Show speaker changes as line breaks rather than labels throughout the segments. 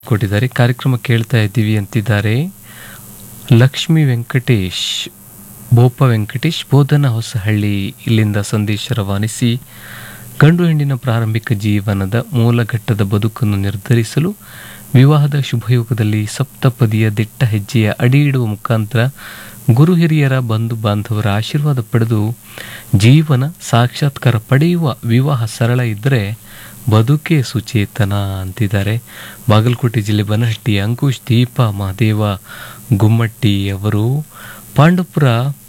ಕೊಟ್ಟಿದ್ದಾರೆ ಕಾರ್ಯಕ್ರಮ ಕೇಳ್ತಾ ಇದ್ದೀವಿ ಅಂತಿದ್ದಾರೆ ಲಕ್ಷ್ಮೀ ವೆಂಕಟೇಶ್ ಬೋಪ ವೆಂಕಟೇಶ್ ಬೋಧನ ಹೊಸಹಳ್ಳಿ ಇಲ್ಲಿಂದ ಸಂದೇಶ ರವಾನಿಸಿ ಗಂಡು ಹೆಣ್ಣಿನ ಪ್ರಾರಂಭಿಕ ಜೀವನದ ಮೂಲ ಘಟ್ಟದ ಬದುಕನ್ನು ನಿರ್ಧರಿಸಲು ವಿವಾಹದ ಶುಭಯೋಗದಲ್ಲಿ ಸಪ್ತಪದಿಯ ದಿಟ್ಟ ಹೆಜ್ಜೆಯ ಅಡಿ ಇಡುವ ಮುಖಾಂತರ ಗುರು ಹಿರಿಯರ ಬಂಧು ಬಾಂಧವರ ಆಶೀರ್ವಾದ ಪಡೆದು ಜೀವನ ಸಾಕ್ಷಾತ್ಕಾರ ಪಡೆಯುವ ವಿವಾಹ ಸರಳ ಇದ್ದರೆ ಬದುಕೇ ಸುಚೇತನ ಅಂತಿದ್ದಾರೆ ಬಾಗಲಕೋಟೆ ಜಿಲ್ಲೆ ಬನಹಟ್ಟಿ ಅಂಕುಶ್ ದೀಪ ಮಹದೇವ ಗುಮ್ಮಟ್ಟಿ ಅವರು ಪಾಂಡವಪುರ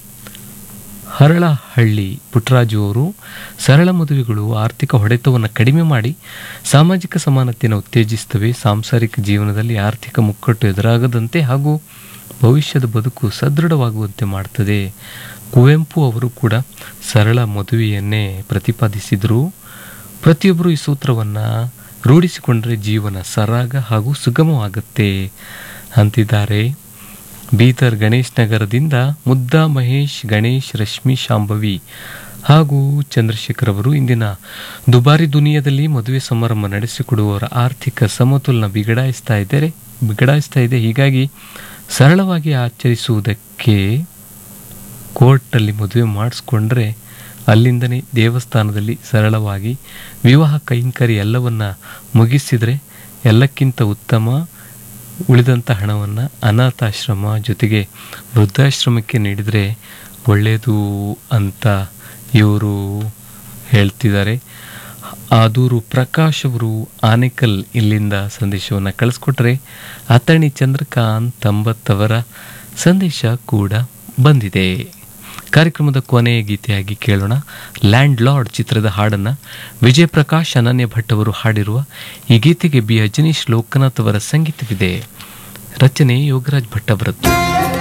ಹರಳಹಳ್ಳಿ ಪುಟ್ಟರಾಜು ಅವರು ಸರಳ ಮದುವೆಗಳು ಆರ್ಥಿಕ ಹೊಡೆತವನ್ನು ಕಡಿಮೆ ಮಾಡಿ ಸಾಮಾಜಿಕ ಸಮಾನತೆಯನ್ನು ಉತ್ತೇಜಿಸುತ್ತವೆ ಸಾಂಸಾರಿಕ ಜೀವನದಲ್ಲಿ ಆರ್ಥಿಕ ಮುಕ್ಕಟ್ಟು ಎದುರಾಗದಂತೆ ಹಾಗೂ ಭವಿಷ್ಯದ ಬದುಕು ಸದೃಢವಾಗುವಂತೆ ಮಾಡ್ತದೆ ಕುವೆಂಪು ಅವರು ಕೂಡ ಸರಳ ಮದುವೆಯನ್ನೇ ಪ್ರತಿಪಾದಿಸಿದರು ಪ್ರತಿಯೊಬ್ಬರು ಈ ಸೂತ್ರವನ್ನು ರೂಢಿಸಿಕೊಂಡರೆ ಜೀವನ ಸರಾಗ ಹಾಗೂ ಸುಗಮವಾಗುತ್ತೆ ಅಂತಿದ್ದಾರೆ ಬೀದರ್ ಗಣೇಶ್ ನಗರದಿಂದ ಮುದ್ದಾ ಮಹೇಶ್ ಗಣೇಶ್ ರಶ್ಮಿ ಶಾಂಭವಿ ಹಾಗೂ ಚಂದ್ರಶೇಖರ್ ಅವರು ಇಂದಿನ ದುಬಾರಿ ದುನಿಯಾದಲ್ಲಿ ಮದುವೆ ಸಮಾರಂಭ ನಡೆಸಿಕೊಡುವವರ ಆರ್ಥಿಕ ಸಮತೋಲನ ಬಿಗಡಾಯಿಸ್ತಾ ಇದ್ದಾರೆ ಬಿಗಡಾಯಿಸ್ತಾ ಇದೆ ಹೀಗಾಗಿ ಸರಳವಾಗಿ ಆಚರಿಸುವುದಕ್ಕೆ ಕೋರ್ಟಲ್ಲಿ ಮದುವೆ ಮಾಡಿಸ್ಕೊಂಡ್ರೆ ಅಲ್ಲಿಂದನೇ ದೇವಸ್ಥಾನದಲ್ಲಿ ಸರಳವಾಗಿ ವಿವಾಹ ಕೈಂಕರ್ಯ ಎಲ್ಲವನ್ನ ಮುಗಿಸಿದರೆ ಎಲ್ಲಕ್ಕಿಂತ ಉತ್ತಮ ಉಳಿದಂಥ ಹಣವನ್ನು ಅನಾಥಾಶ್ರಮ ಜೊತೆಗೆ ವೃದ್ಧಾಶ್ರಮಕ್ಕೆ ನೀಡಿದರೆ ಒಳ್ಳೆಯದು ಅಂತ ಇವರು ಹೇಳ್ತಿದ್ದಾರೆ ಆದೂರು ಪ್ರಕಾಶ್ ಅವರು ಆನೇಕಲ್ ಇಲ್ಲಿಂದ ಸಂದೇಶವನ್ನು ಕಳಿಸ್ಕೊಟ್ರೆ ಅಥಣಿ ಚಂದ್ರಕಾಂತ್ ತಂಬತ್ತವರ ಸಂದೇಶ ಕೂಡ ಬಂದಿದೆ ಕಾರ್ಯಕ್ರಮದ ಕೊನೆಯ ಗೀತೆಯಾಗಿ ಕೇಳೋಣ ಲ್ಯಾಂಡ್ ಲಾರ್ಡ್ ಚಿತ್ರದ ಹಾಡನ್ನು ವಿಜಯ್ ಪ್ರಕಾಶ್ ಅನನ್ಯ ಭಟ್ ಅವರು ಹಾಡಿರುವ ಈ ಗೀತೆಗೆ ಬಿ ಅಜನೀಶ್ ಲೋಕನಾಥ್ ಅವರ ಸಂಗೀತವಿದೆ ರಚನೆ ಯೋಗರಾಜ್ ಭಟ್ ಅವರದ್ದು